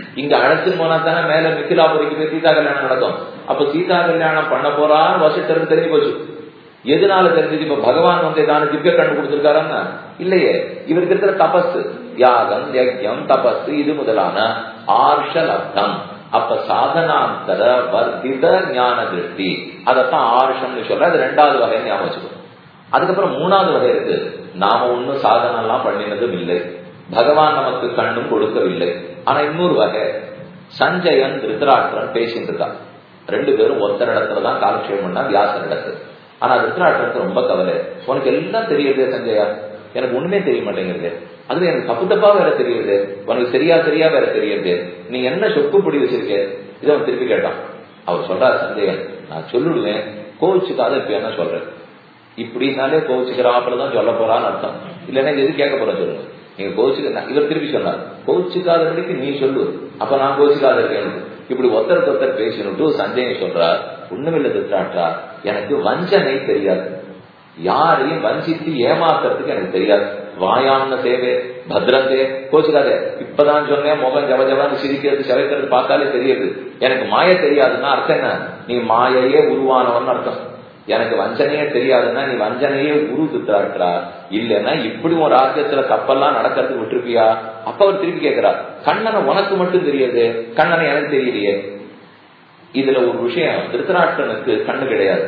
இங்க அழைச்சிட்டு போனா தானே மேல மிथिलाபுரிக்கு போய் சீதா கல்யாணம் நடக்கும் அப்ப சீதா கல்யாணம் பண்ண போறான்னு வசிட்டருக்கு தெரிஞ்சு போச்சு எதனால தெரிஞ்சது இப்ப பகவான் வந்து ஏதாவது திவ்ய கண்டு கொடுத்திருக்காருன்னா இல்லையே இவருக்கு இருக்கிற தபஸ் யாகம் யஜ்யம் தபஸ் இது முதலான ஆர்ஷல் அர்த்தம் அப்ப சாதனாந்தர வர்த்தித ஞான திருஷ்டி அதத்தான் ஆர்ஷம்னு சொல்ற அது ரெண்டாவது வகை ஞாபகம் வச்சுக்கணும் அதுக்கப்புறம் மூணாவது வகை இருக்கு நாம ஒன்னும் சாதனம் எல்லாம் பண்ணினதும் இல்லை பகவான் நமக்கு கண்ணும் கொடுக்கவில்லை ஆனா இன்னொரு வகை சஞ்சயன் திருத்தராஷ்டிரன் பேசிட்டு இருக்கான் ரெண்டு பேரும் ஒருத்தர் இடத்துல தான் காலக்ஷேபம் பண்ணா வியாசர் இடத்துல ஆனா திருத்தராஷ்டிரனுக்கு ரொம்ப கவலை உனக்கு எல்லாம் தெரியுது சஞ்சயா எனக்கு ஒண்ணுமே தெரிய மாட்டேங்கிறது அதுல எனக்கு தப்பு தப்பா வேற தெரியுது உனக்கு சரியா சரியா வேற தெரியுது நீ என்ன சொக்கு பிடி வச்சிருக்க இதை அவன் திருப்பி கேட்டான் அவர் சொல்றாரு சஞ்சயன் நான் சொல்லிடுவேன் கோவிச்சுக்காத இப்ப என்ன சொல்றேன் இப்படினாலே கோவிச்சுக்கிறாப்புலதான் சொல்ல போறான்னு அர்த்தம் இல்லைன்னா எது கேட்க போற சொல்லுங்க நீங்க கோவிச்சுக்க இவர் திருப்பி சொன்னார் கோவிச்சுக்காதபடிக்கு நீ சொல்லு அப்ப நான் கோவிச்சுக்காத இருக்கேன் இப்படி ஒருத்தருக்கு ஒருத்தர் பேசினுட்டு சஞ்சயன் சொல்றார் ஒண்ணுமில்ல திருத்தாட்டா எனக்கு வஞ்சனை தெரியாது யாரையும் வஞ்சித்து ஏமாத்துறதுக்கு எனக்கு தெரியாது வாயான்ன சேவை பத்ரந்தே கோச்சுக்காதே இப்பதான் சொன்னேன் முகம் ஜவ ஜவான்னு சிரிக்கிறது சவைக்கிறது பார்த்தாலே தெரியுது எனக்கு மாய தெரியாதுன்னா அர்த்தம் என்ன நீ மாயையே உருவானவன் அர்த்தம் எனக்கு வஞ்சனையே தெரியாதுன்னா நீ வஞ்சனையே உரு திட்டாட்டுறா இல்லைன்னா இப்படி ஒரு ராஜ்யத்துல கப்பல்லாம் நடக்கிறதுக்கு விட்டுருப்பியா அப்ப அவர் திருப்பி கேட்கிறார் கண்ணனை உனக்கு மட்டும் தெரியுது கண்ணனை எனக்கு தெரியலையே இதுல ஒரு விஷயம் திருத்தராஷ்டனுக்கு கண்ணு கிடையாது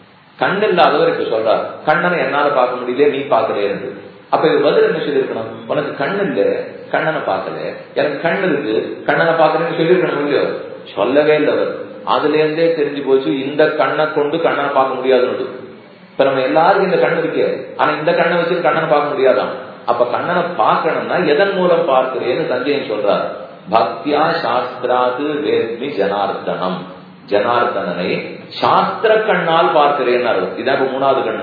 கண் இல்லாதவருக்கு சொல்றார் கண்ணனை என்னால பார்க்க முடியல நீ பாக்கலையே அப்ப இது பதில் என்ன சொல்லிருக்கணும் உனக்கு கண்ணு இல்ல கண்ணனை பார்க்கல எனக்கு கண் இருக்கு கண்ணனை பாக்குறேன்னு சொல்லிருக்கணும் இல்லையோ சொல்லவே இல்லை அவர் அதுல இருந்தே தெரிஞ்சு போச்சு இந்த கண்ணை கொண்டு கண்ணனை பார்க்க முடியாதுன்னு இப்ப நம்ம எல்லாருக்கும் இந்த கண்ணு இருக்கு ஆனா இந்த கண்ணை வச்சு கண்ணனை பார்க்க முடியாதான் அப்ப கண்ணனை பார்க்கணும்னா எதன் மூலம் பார்க்கிறேன்னு சஞ்சயன் சொல்றார் பக்தியா சாஸ்திராது வேத்மி ஜனார்தனம் ஜனார்தனனை சாஸ்திர கண்ணால் பார்க்கிறேன் இதான் இப்ப மூணாவது கண்ணு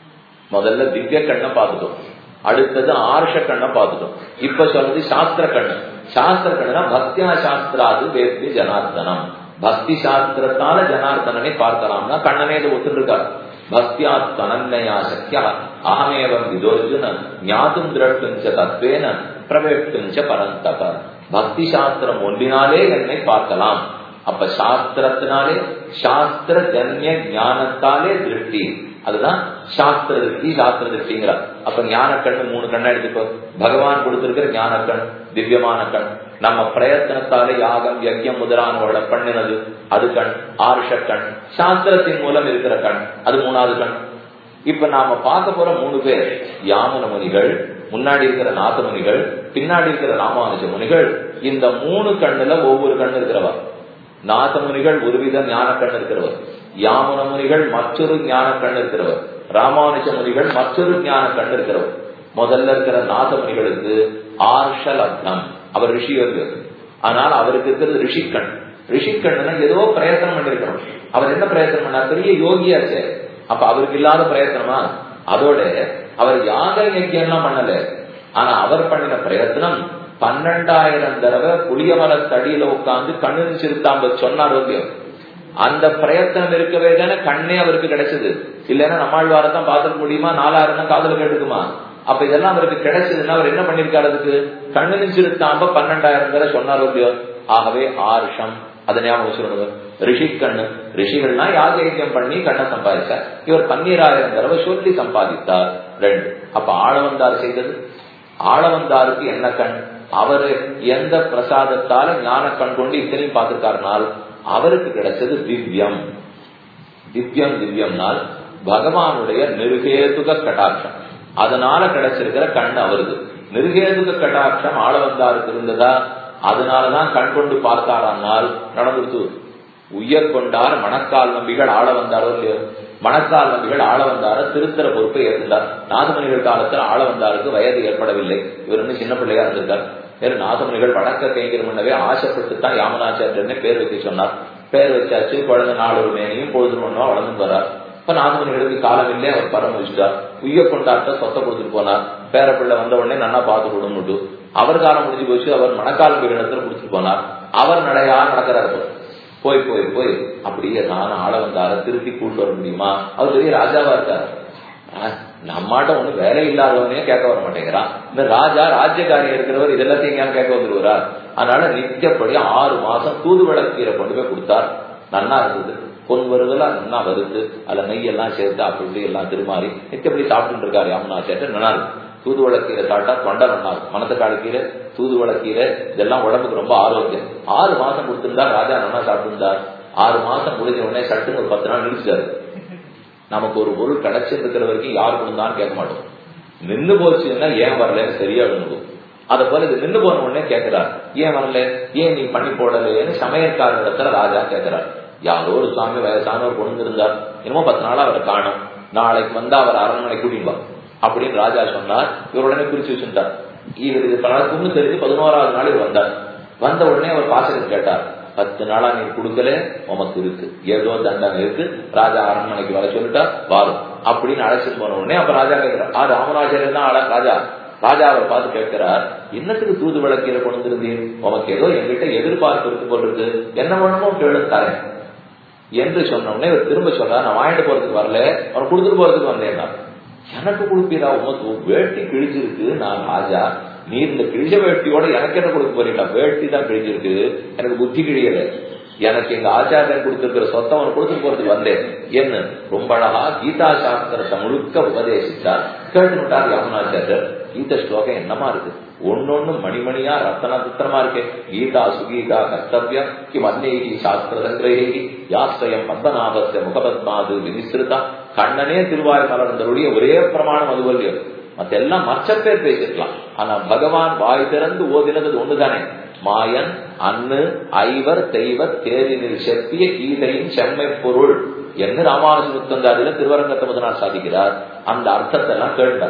முதல்ல திவ்ய கண்ணை பார்த்துட்டோம் அடுத்தது ஆர்ஷ கண்ணை பார்த்துட்டோம் இப்ப சொல்றது சாஸ்திர கண்ணு சாஸ்திர கண்ணுனா பக்தியா சாஸ்திராது வேத்மி ஜனார்தனம் பக்தி சாஸ்திரத்தால ஜனார்தனனை பார்க்கலாம்னா கண்ணனே இதை ஒத்துருக்கார் பக்தியா தனன்மையா சக்கியா அகமேவம் விதோர்ஜுன ஞாதும் திரட்டுஞ்ச தத்வேன பிரவேட்டுஞ்ச பரந்தப பக்தி சாஸ்திரம் ஒன்றினாலே என்னை பார்க்கலாம் அப்ப சாஸ்திரத்தினாலே சாஸ்திர ஜன்ய ஞானத்தாலே திருஷ்டி அதுதான் சாஸ்திர திருஷ்டி சாஸ்திர திருஷ்டிங்கிறார் அப்ப ஞான கண்ணு மூணு கண்ணா எடுத்துக்கோ பகவான் கொடுத்திருக்கிற ஞான கண் திவ்யமான கண் நம்ம பிரயத்தனத்தாலே யாகம் யஜ்யம் முதலானவர்களை பண்ணினது அது கண் ஆருஷ கண் சாஸ்திரத்தின் மூலம் இருக்கிற கண் அது மூணாவது கண் இப்ப நாம பார்க்க போற மூணு பேர் யாமுன முனிகள் முன்னாடி இருக்கிற நாத முனிகள் பின்னாடி இருக்கிற ராமானுஜ முனிகள் இந்த மூணு கண்ணுல ஒவ்வொரு கண்ணு இருக்கிறவா நாத முனிகள் ஒருவித ஞான கண் இருக்கிறவர் யாமுன முனிகள் மற்றொரு ஞான கண் இருக்கிறவர் ராமானுஜ முனிகள் மற்றொரு ஞான கண் இருக்கிறவர் முதல்ல இருக்கிற நாத முனிகளுக்கு ஆர்ஷல் அர்த்தம் அவர் ரிஷி வந்து ஆனால் அவருக்கு இருக்கிறது ரிஷிக்கண் ரிஷிக்கண்ணுனா ஏதோ பிரயத்தனம் பண்ணிருக்கணும் அவர் என்ன பிரயத்தனம் பண்ணார் பெரிய யோகியாச்சே அப்ப அவருக்கு இல்லாத பிரயத்தனமா அதோட அவர் யாக யஜ்யம்லாம் பண்ணல ஆனா அவர் பண்ணின பிரயத்தனம் பன்னெண்டாயிரம் தடவை புளிய மரத்தடியில உட்கார்ந்து கண்ணு சிறுத்தாம்ப சொன்னார் ஓகேம் அந்த பிரயத்தனம் இருக்கவே தானே கண்ணே அவருக்கு கிடைச்சது இல்லைன்னா நம்மாழ்வாரை தான் பார்த்துக்க முடியுமா நாலாயிரம் தான் காதல கேட்டுக்குமா அப்ப இதெல்லாம் அவருக்கு கிடைச்சதுன்னா அவர் என்ன பண்ணிருக்காரு அதுக்கு கண்ணு சிறுத்தாம்ப பன்னெண்டாயிரம் தடவை சொன்னார் ஓகேயோ ஆகவே ஆருஷம் அதை ஞாபகம் சொல்லணும் ரிஷி கண்ணு ரிஷிகள்னா யாகேக்கியம் பண்ணி கண்ணை சம்பாதிச்சார் இவர் பன்னீராயிரம் தடவை சொல்லி சம்பாதித்தார் ரெண்டு அப்ப ஆழவந்தார் செய்தது ஆழவந்தாருக்கு என்ன கண் அவரு எந்த பிரசாதத்தால ஞான கண் கொண்டு இத்தனையும் பார்த்திருக்காருனால் அவருக்கு கிடைச்சது திவ்யம் திவ்யம் திவ்யம்னால் பகவானுடைய நிருகேதுக கட்டாட்சம் அதனால கிடைச்சிருக்கிற கண் அவருக்கு நிருகேதுக கட்டாட்சம் ஆளவந்தாருக்கு இருந்ததா அதனாலதான் கண் கொண்டு பார்த்தாரானால் நடந்துருத்து உயர் கொண்டார் மணக்கால் நம்பிகள் ஆள வந்தாரோ இல்லையோ மணக்கால் நம்பிகள் ஆள வந்தார திருத்தர பொறுப்பை ஏற்கின்றார் நாதமணிகள் காலத்தில் ஆள வந்தாருக்கு வயது ஏற்படவில்லை இவர் இன்னும் சின்ன பிள்ளையா இருந்திருக்கார் வேறு நாதமணிகள் வடக்க கைங்கர் முன்னவே ஆசைப்பட்டு தான் யாமனாச்சாரியர்னு பேர் வைக்க சொன்னார் பேர் வச்சாச்சு குழந்தை நாள் ஒரு மேனையும் பொழுது ஒன்றுவா வளர்ந்து வரார் இப்ப நாதமணிகளுக்கு காலம் இல்லை அவர் பரம் வச்சுட்டார் உய்ய கொண்டாட்ட சொத்தை கொடுத்துட்டு போனார் பேர பிள்ளை வந்த உடனே நல்லா பார்த்து கொடுமுட்டு அவர் காலம் முடிஞ்சு போச்சு அவர் மணக்கால பீடத்துல கொடுத்துட்டு போனார் அவர் நடையா நடக்கிறார் போய் போய் போய் அப்படியே நான் ஆள வந்தார திருத்தி கூட்டு வர முடியுமா அவர் பெரிய ராஜாவா இருக்கார் நம்மாட்ட ஒண்ணு வேலை இல்லாதவனே கேட்க வர மாட்டேங்கிறான் இந்த ராஜா ராஜ்யக்காரி இருக்கிறவர் இதெல்லாத்தையும் ஏன் கேட்க வந்துருவார் அதனால நித்தியப்படி ஆறு மாசம் தூதுவளை கீரை கொண்டு போய் கொடுத்தார் நன்னா இருந்தது பொன் வருதெல்லாம் நன்னா வருது அதுல நெய் எல்லாம் சேர்த்து அப்படி எல்லாம் திருமாறி நித்தியப்படி சாப்பிட்டு இருக்காரு அம்மனா சேர்த்து நல்லா இருக்கு தூதுவளை கீரை சாப்பிட்டா தொண்டை நல்லா இருக்கும் மணத்தக்காடு கீரை தூதுவளை கீரை இதெல்லாம் உடம்புக்கு ரொம்ப ஆரோக்கியம் ஆறு மாசம் கொடுத்திருந்தா ராஜா நல்லா சாப்பிட்டுருந்தார் ஆறு மாசம் முடிஞ்ச உடனே சட்டுன்னு ஒரு பத்து நாள் நிறுத்திட்டாரு நமக்கு ஒரு பொருள் கிடைச்சிருக்கிற வரைக்கும் யார் கொடுத்தான்னு கேட்க மாட்டோம் நின்று போச்சுன்னா ஏன் வரலன்னு சரியா விழுந்துடும் அதை போல இது நின்று போன உடனே கேட்கிறார் ஏன் வரல ஏன் நீ பண்ணி போடலைன்னு சமையற்கார இடத்துல ராஜா கேட்கிறார் யாரோ ஒரு சுவாமி வயசானவர் கொண்டு இருந்தார் என்னமோ பத்து நாளா அவரை காணும் நாளைக்கு வந்தா அவர் அரண்மனை கூட்டிட்டு அப்படின்னு ராஜா சொன்னார் இவர் உடனே குறிச்சு வச்சுட்டார் இவர் இது நடக்கும்னு தெரிஞ்சு பதினோராவது நாள் இவர் வந்தார் வந்த உடனே அவர் பாசகர் கேட்டார் பத்து நாளா நீ கொடுக்கல உமக்கு இருக்கு ஏதோ தண்டனை இருக்கு ராஜா அரண்மனைக்கு வர சொல்லிட்டா வாரும் அப்படின்னு அழைச்சிட்டு போன உடனே அப்ப ராஜா கேட்கிறார் ஆ ராமராஜர் தான் ராஜா ராஜா அவர் பார்த்து கேட்கிறார் என்னத்துக்கு தூது விளக்கீரை கொண்டு வந்திருந்தீர் உமக்கு ஏதோ என்கிட்ட எதிர்பார்ப்பு இருக்கு போல் இருக்கு என்ன வேணுமோ கேளு தரேன் என்று சொன்ன உடனே இவர் திரும்ப சொல்றார் நான் வாங்கிட்டு போறதுக்கு வரல அவன் கொடுத்துட்டு போறதுக்கு வந்தேன் எனக்கு கொடுப்பீரா உமக்கு வேட்டி கிழிச்சிருக்கு நான் ராஜா நீ இந்த கிழிஞ்ச வேட்டியோட எனக்கு என்ன கொடுக்க போறீங்களா வேட்டி தான் கிழிஞ்சிருக்கு எனக்கு புத்தி கிழியல எனக்கு எங்க ஆச்சாரியன் கொடுத்திருக்கிற சொத்தை அவன் கொடுத்து போறதுக்கு வந்தேன் என்ன ரொம்ப அழகா கீதா சாஸ்திரத்தை முழுக்க உபதேசித்தார் கேட்டுட்டார் யமுனாச்சாரியர் கீத ஸ்லோகம் என்னமா இருக்கு ஒன்னொன்னு மணிமணியா ரத்தன தித்திரமா இருக்கு கீதா சுகீதா கர்த்தவிய கிம் அன்னேகி சாஸ்திர சங்கிரகி யாஸ்ரயம் பத்மநாபஸ்ய முகபத்மாது வினிஸ்ருதா கண்ணனே திருவாய் மலர்ந்தருடைய ஒரே பிரமாணம் அதுவல்லியம் மத்த எல்லாம் மற்ற பேர் பேசிருக்கலாம் ஆனா பகவான் வாய் திறந்து ஓதினது ஒண்ணுதானே மாயன் அன்னு ஐவர் தெய்வ தேரினில் செப்பிய கீதையின் செம்மை பொருள் என்று ராமானுஜ முத்தந்தாதில திருவரங்கத்தை முதனார் சாதிக்கிறார் அந்த அர்த்தத்தை எல்லாம் கேட்டார்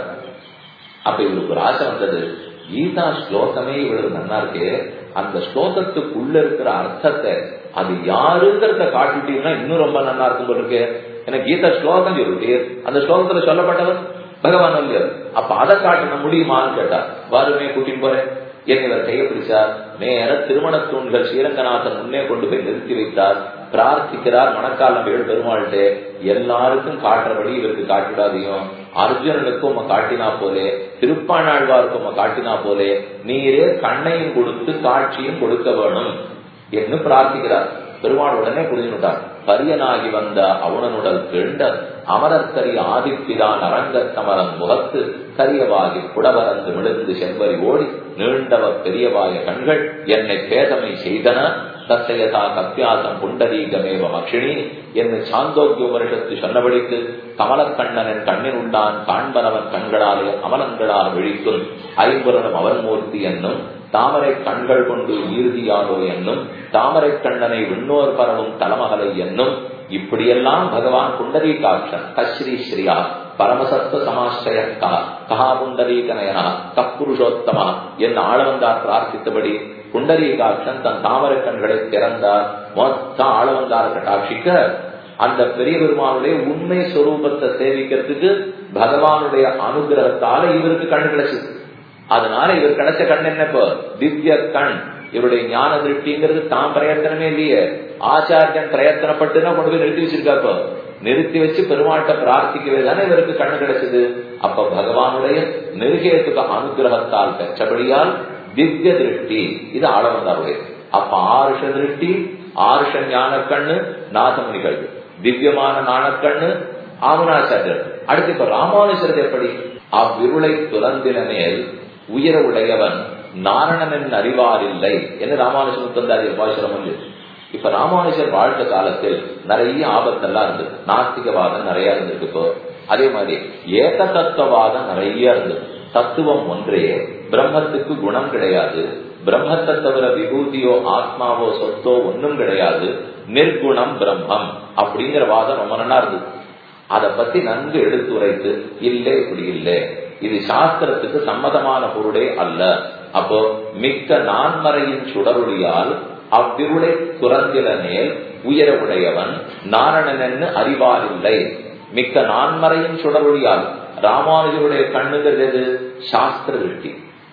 அப்ப இவருக்கு ஒரு ஆசை வந்தது கீதா ஸ்லோகமே இவ்வளவு நல்லா இருக்கே அந்த ஸ்லோகத்துக்குள்ள இருக்கிற அர்த்தத்தை அது யாருங்கிறத காட்டிட்டீங்கன்னா இன்னும் ரொம்ப நல்லா இருக்கும் போல இருக்கு ஏன்னா கீதா ஸ்லோகம் சொல்லிட்டு அந்த ஸ்லோகத்துல சொல்லப்பட்டவர் பகவான் இல்லையோ அப்ப அதை காட்டணும் முடியுமான்னு கேட்டா வாருமே கூட்டின்னு போறேன் என் இவர் கையை பிடிச்சார் நேர திருமண தூண்கள் ஸ்ரீரங்கநாதன் முன்னே கொண்டு போய் நிறுத்தி வைத்தார் பிரார்த்திக்கிறார் மணக்காலமைகள் பெருமாள்கிட்ட எல்லாருக்கும் காட்டுறபடி இவருக்கு காட்டிடாதையும் அர்ஜுனனுக்கும் உங்க காட்டினா போலே திருப்பாணாழ்வாருக்கும் உங்க காட்டினா போலே நீரே கண்ணையும் கொடுத்து காட்சியும் கொடுக்க வேணும் என்று பிரார்த்திக்கிறார் பெருமாள் உடனே புரிஞ்சுட்டார் பரியனாகி வந்த அவனனுடல் கேண்ட அமரத்தறி ஆதிப்பிதான் அரங்கத்தமரன் முகத்து கரியவாகி புடவரந்து விழுந்து செவ்வரி ஓடி நீண்டவ பெரியவாய கண்கள் என்னை பேதமை செய்தன தத்தையதா கத்தியாசம் புண்டரீகமேவ மக்ஷினி என்று சாந்தோக்கிய வருஷத்து சொன்னபடிக்கு கமலக்கண்ணனின் கண்ணின் உண்டான் காண்பனவன் கண்களாலே அமலங்களாக விழிக்கும் ஐம்புலனும் அவன் மூர்த்தி என்னும் தாமரை கண்கள் கொண்டு ஈறுதியாரோ என்னும் தாமரை கண்ணனை விண்ணோர் பரவும் தலமகலை என்னும் இப்படியெல்லாம் பகவான் புண்டரீகாட்சன் கஸ்ரீ ஸ்ரீயா பரமசத்துவ சமாசிரய கஹா புண்டரீகனயனா கப்புருஷோத்தமா என் ஆளவந்தார் பிரார்த்தித்தபடி புண்டரீகாட்சன் தன் தாமரை கண்களை திறந்தார் மொத்த ஆளவந்தார் கட்டாட்சிக்க அந்த பெரிய பெருமானுடைய உண்மை சொரூபத்தை சேவிக்கிறதுக்கு பகவானுடைய அனுகிரகத்தால இவருக்கு கண் கிடைச்சது அதனால இவர் கிடைச்ச கண் என்ன இப்போ திவ்ய கண் இவருடைய ஞான திருஷ்டிங்கிறது தான் பிரயத்தனமே இல்லையே ஆச்சாரியன் பிரயத்தனப்பட்டுதான் கொண்டு போய் நிறுத்தி வச்சிருக்காப்போ நிறுத்தி வச்சு பெருமாட்ட பிரார்த்திக்கவே தானே இவருக்கு கண்ணு கிடைச்சது அப்ப பகவானுடைய நெருகேத்துக்கு அனுகிரகத்தால் பெற்றபடியால் திவ்ய திருஷ்டி இது ஆளவந்தாருடைய அப்ப ஆருஷ திருஷ்டி ஆருஷ ஞான கண்ணு நாதமுனிகள் திவ்யமான ஞானக்கண்ணு ஆமனாச்சாரியர் அடுத்து இப்ப ராமானுஜர் எப்படி அவ்விருளை துறந்தின மேல் உயர உடையவன் நாரணன் அறிவாரில்லை என்று ராமானுஜன் தந்தாதி பாசுரம் இப்ப ராமானுஜர் வாழ்ந்த காலத்தில் நிறைய ஆபத்தெல்லாம் இருந்தது நாஸ்திகவாதம் நிறைய இருந்திருக்கு இப்போ அதே மாதிரி ஏக தத்துவவாதம் நிறைய இருந்தது தத்துவம் ஒன்றே பிரம்மத்துக்கு குணம் கிடையாது பிரம்மத்தை தவிர விபூதியோ ஆத்மாவோ சொத்தோ ஒன்னும் கிடையாது நிர்குணம் பிரம்மம் அப்படிங்கிற வாதம் ரொம்ப நல்லா இருந்தது அதை பத்தி நன்கு எடுத்துரைத்து இல்லை இப்படி இல்லை இது சாஸ்திரத்துக்கு சம்மதமான பொருளே அல்ல அப்போ மிக்க நான்மறையின் சுடருளியால் அவ்விருளை துறந்தில மேல் உயர உடையவன் நாரணனன்னு அறிவாரில்லை மிக்க நான்மறையின் சுடருளியால் ராமானுஜருடைய கண்ணுங்கிறது எது சாஸ்திர திருஷ்டி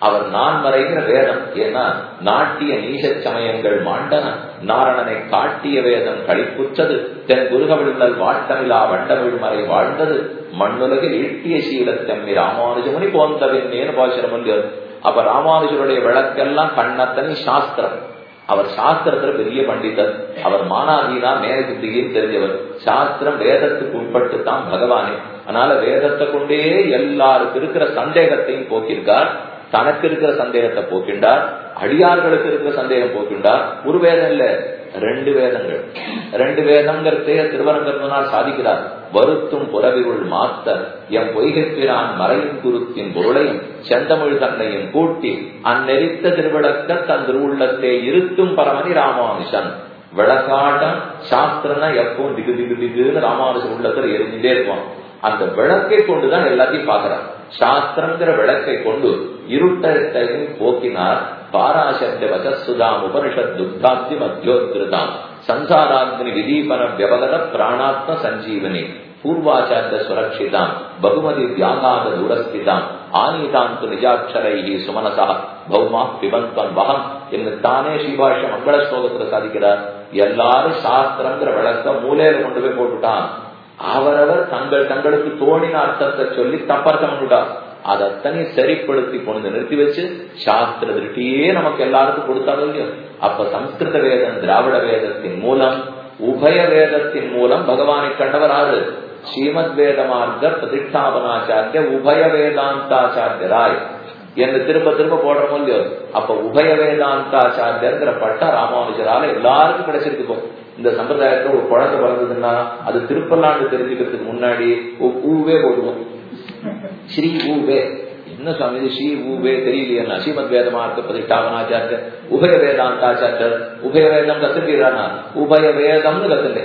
அவர் நான் மறைகிற வேதம் ஏன்னா நாட்டிய நீச சமயங்கள் மாண்டன நாரணனை காட்டிய வேதம் கழிப்புற்றது தென் குருகவிழல் வாட்டமிலா வண்டமிழ் மறை வாழ்ந்தது மண்ணுலகில் ஈட்டிய சீலத்தம்மி ராமானுஜமுனி போந்தவின்னேன்னு பாசுரம் இல்லையோ அப்ப ராமானுஜருடைய விளக்கெல்லாம் கண்ணத்தனி சாஸ்திரம் அவர் சாஸ்திரத்துல பெரிய பண்டிதர் அவர் மானாதீனா மேலசித்திகையும் தெரிஞ்சவர் சாஸ்திரம் வேதத்துக்கு உட்பட்டு தான் பகவானே அதனால வேதத்தை கொண்டே எல்லாருக்கும் இருக்கிற சந்தேகத்தையும் போக்கியிருக்கார் தனக்கு இருக்கிற சந்தேகத்தை போக்கின்றார் அடியார்களுக்கு இருக்கிற சந்தேகம் போக்கின்றார் ஒரு வேதம் இல்ல ரெண்டு வேதங்கள் ரெண்டு வேதங்கிறதே திருவரங்கத்தினால் சாதிக்கிறார் வருத்தும் புறவிருள் மாத்தர் எம் பொய்கைப்பிரான் மறையும் குருத்தின் பொருளையும் செந்தமிழ் தன்னையும் கூட்டி அந்நெறித்த திருவிளக்க தன் திருவுள்ளத்தை இருத்தும் பரமணி ராமானுஷன் விளக்காட்டம் சாஸ்திரம்னா எப்பவும் திகு திகு திகுன்னு ராமானுஷன் உள்ளத்துல எரிஞ்சுட்டே இருப்பான் அந்த விளக்கை கொண்டுதான் எல்லாத்தையும் பாக்குறான் சாஸ்திரங்கிற விளக்கை கொண்டு இருட்டத்தையும் போக்கினார் பாராசப்த வசசுதாம் உபனிஷத் துக்தாப்தி மத்தியோத்கிருதாம் சம்சாராக்னி விதீபன வியவகத பிராணாத்ம சஞ்சீவனி பூர்வாச்சாரிய சுரட்சிதாம் பகுமதி வியாகாத தூரஸ்திதாம் ஆனீதாந்து நிஜாட்சரை சுமனசா பௌமா பிபந்தன் வகம் என்று தானே ஸ்ரீபாஷ மங்கள ஸ்லோகத்துல சாதிக்கிறார் எல்லாரும் சாஸ்திரங்கிற விளக்க மூலையில கொண்டு போய் போட்டுட்டான் அவரவர் தங்கள் தங்களுக்கு தோணின அர்த்தத்தை சொல்லி தப்பர்த்தம் பண்ணிட்டார் அதத்தனை சரிப்படுத்தி கொண்டு நிறுத்தி வச்சு சாஸ்திர திருட்டியே நமக்கு எல்லாருக்கும் கொடுத்தாங்க இல்லையோ அப்ப சம்ஸ்கிருத வேதம் திராவிட வேதத்தின் மூலம் உபய வேதத்தின் மூலம் பகவானை கண்டவர் ஆறு ஸ்ரீமத் வேத மார்க்க பிரதிஷ்டாபனாச்சாரிய உபய வேதாந்தாச்சாரியராய் என்று திரும்ப திரும்ப போடுறோம் இல்லையோ அப்ப உபய வேதாந்தாச்சாரியங்கிற பட்ட ராமானுஜரால எல்லாருக்கும் கிடைச்சிருக்கு இந்த சம்பிரதாயத்துல ஒரு குழந்தை பிறந்ததுன்னா அது திருப்பல்லாண்டு தெரிஞ்சுக்கிறதுக்கு முன்னாடி ஊவே போடுவோம் ஸ்ரீ ஊவே என்ன சுவாமி இது ஸ்ரீ ஊவே தெரியலையா ஸ்ரீமத் வேதமார்க்க பிரதிஷ்டாபனாச்சாரியர் உபய வேதாந்தாச்சாரியர் உபய வேதம் கத்துக்கிறானா உபய வேதம்னு கத்துலே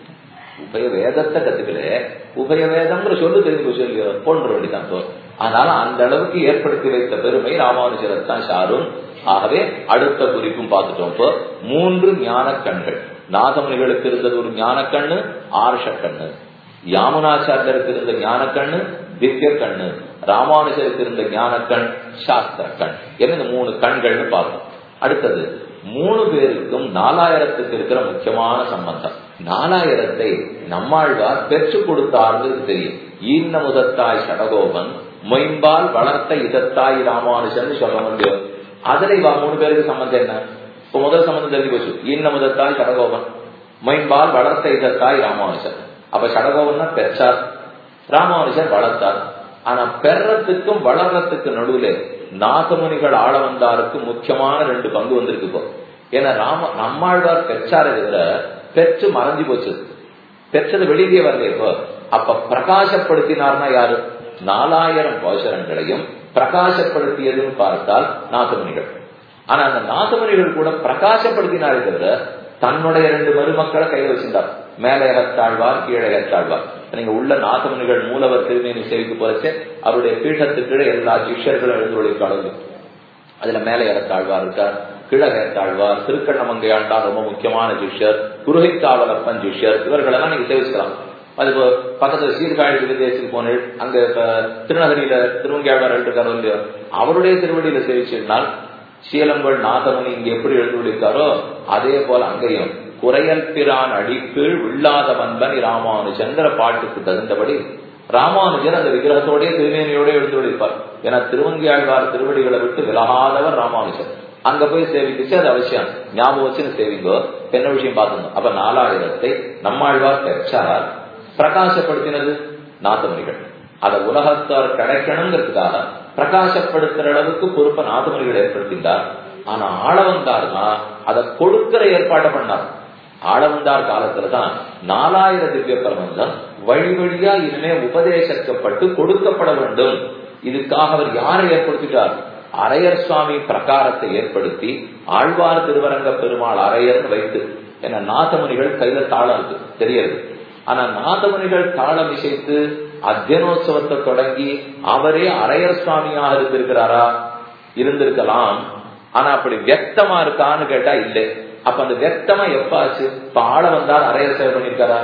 உபய வேதத்தை கத்துக்கல உபய வேதம்ங்கிற சொல்லு தெரிஞ்சு சொல்லி போன்ற வேண்டிதான் அதனால அந்த அளவுக்கு ஏற்படுத்தி வைத்த பெருமை ராமானுஜரத் தான் ஷாரும் ஆகவே அடுத்த குறிப்பும் பார்த்துட்டோம் இப்போ மூன்று ஞான கண்கள் நாகமணிகளுக்கு இருந்தது ஒரு ஞான கண்ணு ஆர்ஷ கண்ணு யாமுனாச்சாரியருக்கு இருந்த ஞான கண்ணு திவ்ய கண்ணு ராமானுஜருக்கு இருந்த ஞான கண் சாஸ்திர கண் என்ன இந்த மூணு கண்கள்னு பார்ப்போம் அடுத்தது மூணு பேருக்கும் நாலாயிரத்துக்கு இருக்கிற முக்கியமான சம்பந்தம் நாலாயிரத்தை நம்மாழ்வார் பெற்று கொடுத்தார்கள் தெரியும் ஈன்ன முதத்தாய் சடகோபன் மொயம்பால் வளர்த்த இதத்தாய் ராமானுஜன் சொல்ல முடியும் அதுல இவா மூணு பேருக்கு சம்பந்தம் என்ன இப்ப முதல் சம்பந்தம் தெரிஞ்சு போச்சு ஈன்ன முதத்தாய் சடகோபன் மொயம்பால் வளர்த்த இதத்தாய் ராமானுஜன் அப்ப சடகோபன்னா பெற்றார் ராமானுஜர் வளர்த்தார் ஆனா பெறத்துக்கும் வளர்றதுக்கு நடுவுல நாகமுனிகள் ஆள வந்தாருக்கு முக்கியமான ரெண்டு பங்கு வந்திருக்கு இப்போ ஏன்னா ராம நம்மாழ்வார் பெற்றார விட பெற்று மறைஞ்சு போச்சு பெற்றது வெளியே வரல இப்போ அப்ப பிரகாசப்படுத்தினார்னா யாரு நாலாயிரம் கோஷரங்களையும் பிரகாசப்படுத்தியதுன்னு பார்த்தால் நாகமுனிகள் ஆனா அந்த நாகமுனிகள் கூட பிரகாசப்படுத்தினாரே தவிர தன்னுடைய ரெண்டு மருமக்களை கையில் வச்சிருந்தார் மேல இறத்தாழ்வார் கீழே இறத்தாழ்வார் நீங்க உள்ள நாகமுனிகள் மூலவர் திருமேனி சேவிக்கு போறச்சு அவருடைய பீഠத்துக்கு எல்லா சிஷ்யர்களும் எழுந்துள்ள கலந்து அதுல மேல இறத்தாழ்வார் இருக்கார் கிழக தாழ்வார் திருக்கண்ணமங்கையாண்டான் ரொம்ப முக்கியமான சிஷ்யர் குருகைக்காவலப்பன் சிஷ்யர் இவர்களெல்லாம் நீங்க சேவிச்சுக்கலாம் அது பக்கத்துல சீர்காழி விதேசத்துக்கு போனேன் அங்க திருநகரியில திருவங்கியாழ்வார் இருக்காரோ இல்லையோ அவருடைய திருவடியில சேவிச்சிருந்தால் சீலம்பல் நாதமணி இங்க எப்படி எழுந்துள்ளிருக்காரோ அதே போல அங்கேயும் குறையல் பிரான் அடிக்கீழ் வில்லாத வன்பன் ராமானுஜங்கிற பாட்டுக்கு தகுந்தபடி ராமானுஜர் அந்த விக்கிரகத்தோடய திருமேனியோட எழுந்துள்ளிருப்பார் ஏன்னா திருவங்கியாழ்வார் திருவடிகளை விட்டு விலகாதவர் ராமானுஜர் அங்க போய் சேவிக்கிச்சு அது அவசியம் ஞாபகம் வச்சுன்னு சேவிங்கோ என்ன விஷயம் பார்க்கணும் அப்ப நாலாயிரத்தை நம்மாழ்வார் பெற்றார் பிரகாசப்படுத்தினது நாத்தமணிகள் அதை உலகத்தார் கிடைக்கணுங்கிறதுக்காக பிரகாசப்படுத்துற அளவுக்கு பொறுப்பை நாதமணிகள் ஏற்படுத்தினார் ஆனா ஆளவந்தார்னா அதை கொடுக்கிற ஏற்பாடு பண்ணார் ஆளவந்தார் காலத்துலதான் நாலாயிரம் திவ்ய பிரபந்தம் வழி வழியா இனிமே உபதேசிக்கப்பட்டு கொடுக்கப்பட வேண்டும் இதுக்காக அவர் யாரை ஏற்படுத்திட்டார் அரையர் சுவாமி பிரகாரத்தை ஏற்படுத்தி ஆழ்வார் திருவரங்க பெருமாள் அரையர் வைத்து ஏன்னா நாதமுனிகள் கையில தாளம் இருக்கு தெரியாது ஆனா நாதமுனிகள் தாளம் இசைத்து அத்தியனோத்சவத்தை தொடங்கி அவரே அரையர் சுவாமியாக இருந்திருக்கிறாரா இருந்திருக்கலாம் ஆனா அப்படி வியக்தமா இருக்கான்னு கேட்டா இல்லை அப்ப அந்த வியக்தமா எப்ப ஆச்சு இப்ப ஆள வந்தார் அரையர் சேவை பண்ணிருக்காரா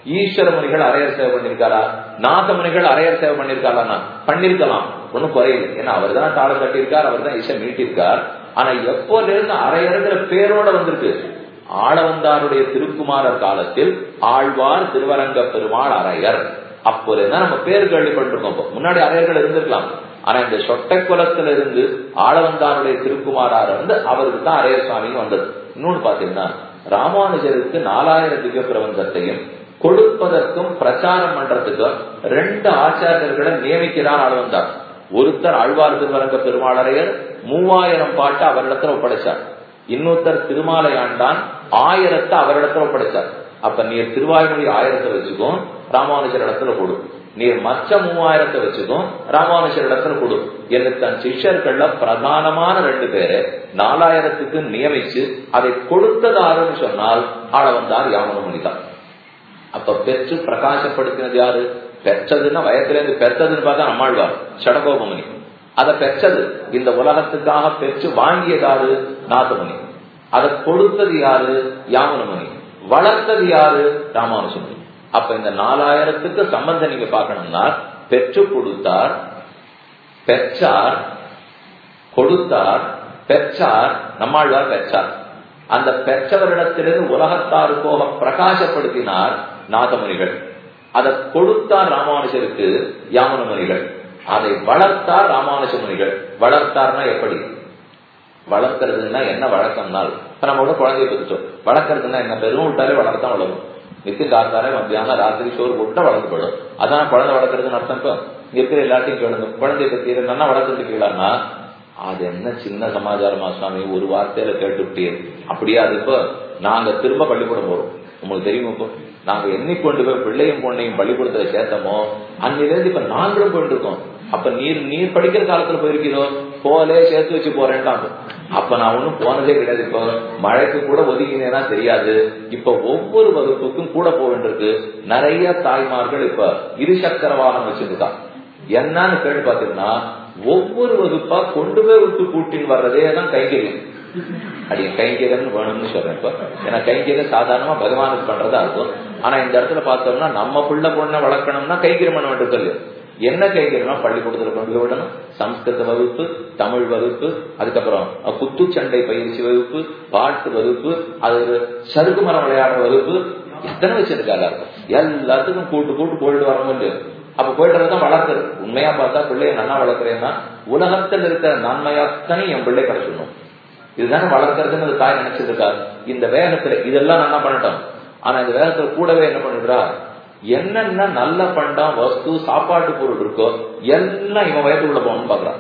ஈஸ்வர முனிகள் அரையர் சேவை பண்ணிருக்காரா நாத முனிகள் அரையர் சேவை பண்ணிருக்காரா பண்ணிருக்கலாம் ஒன்னும் குறையில்லை ஏன்னா அவர் தான் தாளம் கட்டியிருக்கார் அவர் தான் இசை மீட்டிருக்கார் ஆனா எப்போல இருந்து அரையருங்கிற பேரோட வந்திருக்கு ஆளவந்தாருடைய திருக்குமாரர் காலத்தில் ஆழ்வார் திருவரங்க பெருமாள் அரையர் அப்போது தான் நம்ம பேர் கேள்விப்பட்டிருக்கோம் முன்னாடி அரையர்கள் இருந்திருக்கலாம் ஆனா இந்த சொட்டை குலத்துல இருந்து ஆளவந்தாருடைய திருக்குமாரார் வந்து அவருக்கு தான் அரையர் சுவாமின்னு வந்தது இன்னொன்னு பாத்தீங்கன்னா ராமானுஜருக்கு நாலாயிரம் திவ்ய பிரபந்தத்தையும் கொடுப்பதற்கும் பிரச்சாரம் பண்றதுக்கும் ரெண்டு ஆச்சாரியர்களை நியமிக்கிறார் ஆளவந்தார் ஒருத்தர் ஆழ்வார் திருவரங்க பெருமாளரையர் மூவாயிரம் பாட்டு அவரிடத்துல ஒப்படைச்சார் இன்னொருத்தர் திருமாலை ஆண்டான் ஆயிரத்தை அவரிடத்துல ஒப்படைச்சார் அப்ப நீர் திருவாய்மொழி ஆயிரத்தை வச்சுக்கோ ராமானுஜர் இடத்துல கொடு நீர் மற்ற மூவாயிரத்தை வச்சுக்கோ ராமானுஜர் இடத்துல கொடு என்று தன் சிஷ்யர்கள்ல பிரதானமான ரெண்டு பேரை நாலாயிரத்துக்கு நியமிச்சு அதை கொடுத்ததாருன்னு சொன்னால் ஆள வந்தார் யாமன முனிதான் அப்ப பெற்று பிரகாசப்படுத்தினது யாரு பெற்றதுன்னா வயத்துல இருந்து பெற்றதுன்னு பார்த்தா நம்மாழ்வார் சடகோபமுனி அதை பெற்றது இந்த உலகத்துக்காக பெற்று வாங்கியதாரு நாதமுனி அதை கொடுத்தது யாரு யாமனமுனி வளர்த்தது யாரு ராமானுஜமுனி அப்ப இந்த நாலாயிரத்துக்கு சம்பந்தம் நீங்க பார்க்கணும்னா பெற்று கொடுத்தார் பெற்றார் கொடுத்தார் பெற்றார் நம்மாழ்வார் பெற்றார் அந்த பெற்றவரிடத்திலிருந்து உலகத்தாருக்கோக பிரகாசப்படுத்தினார் நாதமுனிகள் அதை கொடுத்தார் ராமானுஜருக்கு யாமன முனிகள் அதை வளர்த்தார் ராமானுஜ முனிகள் வளர்த்தார்னா எப்படி வளர்க்கறதுன்னா என்ன வழக்கம்னால் இப்ப நம்ம கூட குழந்தைய பத்திட்டோம் வளர்க்கறதுன்னா என்ன பெரும் விட்டாலே வளர்த்தான் வளரும் நித்தியம் காத்தாலே மத்தியானம் ராத்திரி சோறு போட்டா வளர்ந்து போயிடும் அதான் குழந்தை வளர்க்கறதுன்னு அர்த்தம் இப்போ இங்க இருக்கிற எல்லாத்தையும் கேளுங்க குழந்தைய பத்தி என்னன்னா வளர்த்துருக்கீங்களான்னா அது என்ன சின்ன சமாச்சாரமா சுவாமி ஒரு வார்த்தையில கேட்டுவிட்டீர் அப்படியா அது இப்போ நாங்க திரும்ப பள்ளிக்கூடம் போறோம் உங்களுக்கு தெரியுமா இப்போ நாங்க எண்ணிக்கொண்டு போய் பிள்ளையும் பொண்ணையும் பள்ளிக்கூடத்துல சேர்த்தோமோ அன்னிலிருந்து இப்ப நாங்களும் போயிட்டு இருக்கோம் அப்ப நீர் நீர் படிக்கிற காலத்துல போயிருக்கீரோ போலே சேர்த்து வச்சு போறேன்ட்டாங்க அப்ப நான் ஒண்ணும் போனதே கிடையாது இப்போ மழைக்கு கூட ஒதுங்கினேனா தெரியாது இப்ப ஒவ்வொரு வகுப்புக்கும் கூட போக வேண்டியிருக்கு நிறைய தாய்மார்கள் இப்ப இருசக்கர வாகனம் வச்சிருக்கான் என்னன்னு கேட்டு பாத்தீங்கன்னா ஒவ்வொரு வகுப்பா கொண்டு போய் விட்டு கூட்டின்னு வர்றதே தான் கைங்கரியம் அது கைங்கரியம் வேணும்னு சொல்றேன் இப்ப ஏன்னா கைங்கரியம் சாதாரணமா பகவானுக்கு பண்றதா இருக்கும் ஆனா இந்த இடத்துல பார்த்தோம்னா நம்ம பிள்ளை பொண்ணை வளர்க்கணும்னா கைங்கரியம் பண்ண வேண்டும் சொல்லு என்ன கைங்கரியம்னா பள்ளிக்கூடத்துல கொண்டு போய் விடணும் சம்ஸ்கிருத வகுப்பு தமிழ் வகுப்பு அதுக்கப்புறம் குத்துச்சண்டை பயிற்சி வகுப்பு பாட்டு வகுப்பு அது சறுக்கு மரம் விளையாடுற வகுப்பு எத்தனை வச்சிருக்காங்க எல்லாத்துக்கும் கூட்டு கூட்டு போயிட்டு வர முடியும் அப்ப போயிட்டு தான் வளர்க்குறது உண்மையா பார்த்தா பிள்ளைய நல்லா வளர்க்குறேன்னா உலகத்தில் இருக்கிற நன்மையாத்தனை என் பிள்ளை கிடைச்சிடணும் இதுதானே வளர்க்கறதுன்னு அந்த தாய் நினைச்சிட்டு இருக்காரு இந்த வேகத்துல இதெல்லாம் நல்லா பண்ணட்டும் ஆனா இந்த வேகத்துல கூடவே என்ன பண்ணிடுறா என்னென்ன நல்ல பண்டம் வஸ்து சாப்பாட்டு பொருள் இருக்கோ எல்லாம் இவன் வயதுக்குள்ள போகணும்னு பாக்குறான்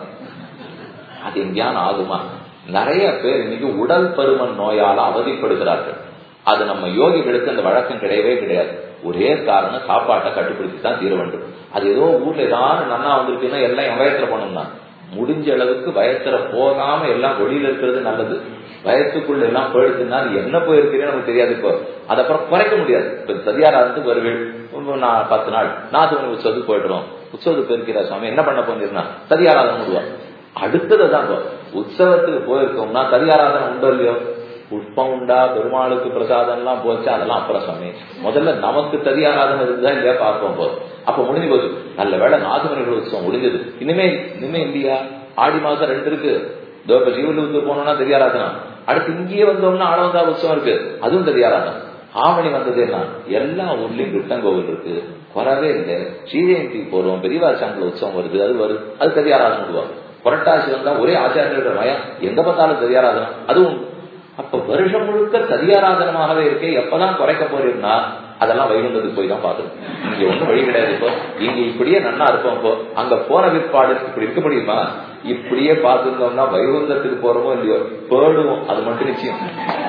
அது எங்கேயான ஆகுமா நிறைய பேர் இன்னைக்கு உடல் பருமன் நோயால அவதிப்படுகிறார்கள் அது நம்ம யோகிகளுக்கு அந்த வழக்கம் கிடையவே கிடையாது ஒரே காரணம் சாப்பாட்டை கட்டுப்படுத்தி தான் தீர வேண்டும் அது ஏதோ ஊர்ல ஏதாவது நன்னா வந்திருக்குன்னா எல்லாம் என் வயத்துல போனோம்னா முடிஞ்ச அளவுக்கு வயத்துல போகாம எல்லாம் வெளியில இருக்கிறது நல்லது வயசுக்குள்ள எல்லாம் போயிடுச்சுன்னா என்ன போயிருக்கிறேன்னு நமக்கு தெரியாது இப்போ அது அப்புறம் குறைக்க முடியாது இப்ப சதியாராதத்துக்கு வருவீள் நான் பத்து நாள் நாத்து உற்சவத்துக்கு போயிடுறோம் உற்சவத்துக்கு போயிருக்கிறா சுவாமி என்ன பண்ண போயிருந்தா சதியாராதனை விடுவோம் அடுத்ததுதான் உற்சவத்துக்கு போயிருக்கோம்னா சதியாராதனை உண்டோ இல்லையோ புஷ்பம் உண்டா பெருமாளுக்கு பிரசாதம் எல்லாம் போச்சு அதெல்லாம் அப்புறம் சுவாமி முதல்ல நமக்கு ததியாராதனை இருந்தா இல்லையா பார்ப்போம் போதும் அப்ப முடிஞ்சு போச்சு நல்ல வேலை நாதுமணிகள் உற்சவம் முடிஞ்சது இனிமே இனிமே இல்லையா ஆடி மாசம் ரெண்டு இருக்கு இப்ப ஜீவலுக்கு போனோம்னா தெரியாராதனா அடுத்து இங்கேயே வந்தோம்னா ஆளவந்தா உற்சவம் இருக்கு அதுவும் தெரியாராதனா ஆவணி வந்தது என்ன எல்லா ஊர்லயும் கிருஷ்ணங்கோவில் இருக்கு குறவே இல்லை ஸ்ரீஜெயந்தி போறோம் பெரியவாசாங்கல உற்சவம் வருது அது வருது அது தெரியாராதனை விடுவாங்க புரட்டாசி வந்தா ஒரே ஆச்சாரியர்கள் மயம் எங்க பார்த்தாலும் தெரியாராதனம் அதுவும் அப்ப வருஷம் முழுக்க சதியாராதனமாகவே இருக்கே எப்பதான் குறைக்க போறீங்கன்னா அதெல்லாம் வைகுண்டத்துக்கு போய் தான் பாக்கணும் இங்க ஒண்ணும் வழி கிடையாது இப்போ இங்க இப்படியே நன்னா இருப்போம் இப்போ அங்க போன பிற்பாடு இப்படி இருக்க முடியுமா இப்படியே பார்த்துருந்தோம்னா வைகுந்தத்துக்கு போறோமோ இல்லையோ போடுவோம் அது மட்டும் நிச்சயம்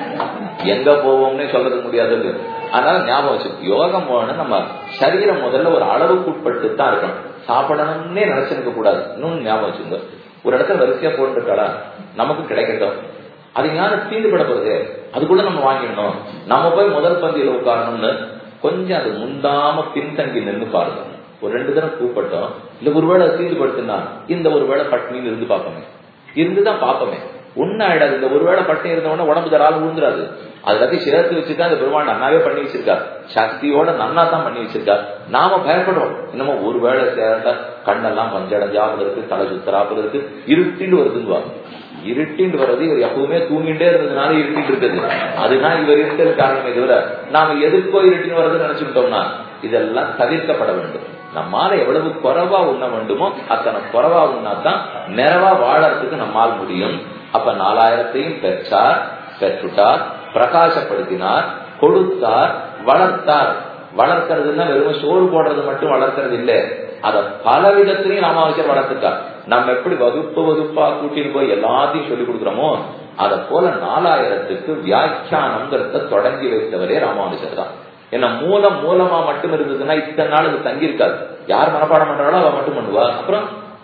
எங்க போவோம்னே சொல்றது முடியாது அதனால ஞாபகம் வச்சு யோகம் போகணும் நம்ம சரீரம் முதல்ல ஒரு அளவுக்கு உட்பட்டு தான் இருக்கணும் சாப்பிடணும்னே நினைச்சிருக்க கூடாது இன்னும் ஞாபகம் வச்சுங்க ஒரு இடத்துல வரிசையா போட்டுருக்காளா நமக்கு கிடைக்கட்டும் அது ஞானம் தீண்டுபட போகுது அதுக்குள்ள நம்ம வாங்கிடணும் நம்ம போய் முதல் பந்தியில உட்காரணும்னு கொஞ்சம் அது முந்தாம பின்தங்கி நின்று பாருங்க ஒரு ரெண்டு தடவை கூப்பிட்டோம் இல்ல ஒருவேளை தீண்டுபடுத்தினா இந்த ஒரு வேளை பட்னின்னு இருந்து பார்ப்போமே இருந்துதான் பார்ப்போமே ஒன்னும் ஆயிடாது இந்த ஒருவேளை பட்டினி இருந்தவொடனே உடம்பு தரால விழுந்துராது அது எல்லாத்தையும் சேர்த்து வச்சுதான் அந்த பெருமாள் நன்னாவே பண்ணி வச்சிருக்கார் சக்தியோட நன்னா தான் பண்ணி வச்சிருக்கார் நாம பயப்படுறோம் என்னமோ ஒரு வேளை சேரட்ட கண்ணெல்லாம் பஞ்சடைஞ்சாப்புல இருக்கு தலை சுத்தராப்புல இருக்கு இருட்டின்னு வருதுங்குவாங்க இருட்டின்னு வர்றது இவர் எப்பவுமே தூங்கிட்டே இருந்ததுனால இருட்டிட்டு இருக்குது அதுதான் இவர் இருக்கிறது காரணமே தவிர நாம எதுக்கோ இருட்டின்னு வர்றது நினைச்சுட்டோம்னா இதெல்லாம் தவிர்க்கப்பட வேண்டும் நம்மால எவ்வளவு குறைவா உண்ண வேண்டுமோ அத்தனை குறைவா உண்ணாதான் நிறைவா வாழறதுக்கு நம்மால் முடியும் அப்ப நாலாயிரத்தையும் பெற்றார் பெற்றுட்டார் பிரகாசப்படுத்தினார் கொடுத்தார் வளர்த்தார் வளர்க்கறதுன்னா வெறும் சோறு போடுறது மட்டும் வளர்க்கறது இல்ல அத பல விதத்திலையும் ராமானுஜர் வளர்த்துட்டார் நம்ம எப்படி வகுப்பு வகுப்பா கூட்டிட்டு போய் எல்லாத்தையும் சொல்லி கொடுக்குறோமோ அத போல நாலாயிரத்துக்கு வியாக்கியானம்ங்கிறத தொடங்கி வைத்தவரே ராமானுஜர் தான் ஏன்னா மூலம் மூலமா மட்டும் இருந்ததுன்னா இத்தனை நாள் அது தங்கி இருக்காது யார் மனப்பாடம் பண்றாளோ அவ மட்டும் பண்ணுவா அப்புறம்